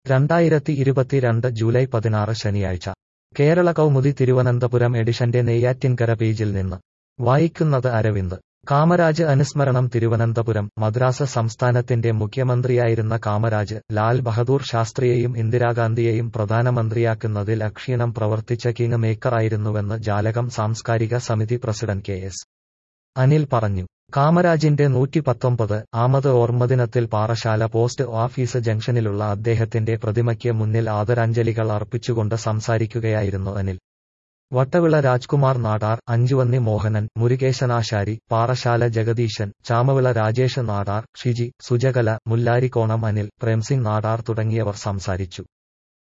രണ്ടായിരത്തി ഇരുപത്തിരണ്ട് ജൂലൈ പതിനാറ് ശനിയാഴ്ച കേരള കൗമുദി തിരുവനന്തപുരം എഡിഷന്റെ നെയ്യാറ്റിൻകര പേജിൽ നിന്ന് വായിക്കുന്നത് അരവിന്ദ് കാമരാജ് അനുസ്മരണം തിരുവനന്തപുരം മദ്രാസ് സംസ്ഥാനത്തിന്റെ മുഖ്യമന്ത്രിയായിരുന്ന കാമരാജ് ലാൽ ബഹദൂർ ശാസ്ത്രിയെയും ഇന്ദിരാഗാന്ധിയെയും പ്രധാനമന്ത്രിയാക്കുന്നതിൽ അക്ഷീണം പ്രവർത്തിച്ച കിങ് മേക്കറായിരുന്നുവെന്ന് ജാലകം സാംസ്കാരിക സമിതി പ്രസിഡന്റ് കെ എസ് അനിൽ പറഞ്ഞു കാമരാജിന്റെ നൂറ്റി പത്തൊമ്പത് ആമത് ഓർമ്മദിനത്തിൽ പാറശാല പോസ്റ്റ് ഓഫീസ് ജംഗ്ഷനിലുള്ള അദ്ദേഹത്തിന്റെ പ്രതിമയ്ക്ക് മുന്നിൽ ആദരാഞ്ജലികൾ അർപ്പിച്ചുകൊണ്ട് സംസാരിക്കുകയായിരുന്നു അനിൽ വട്ടവിള രാജ്കുമാർ നാടാർ അഞ്ചുവന്നി മോഹനൻ മുരുകേശനാശാരി പാറശാല ജഗദീശൻ ചാമവിള രാജേഷ് നാടാർ ഷിജി സുജകല മുല്ലാരിക്കോണം അനിൽ പ്രേംസിംഗ് നാടാർ തുടങ്ങിയവർ സംസാരിച്ചു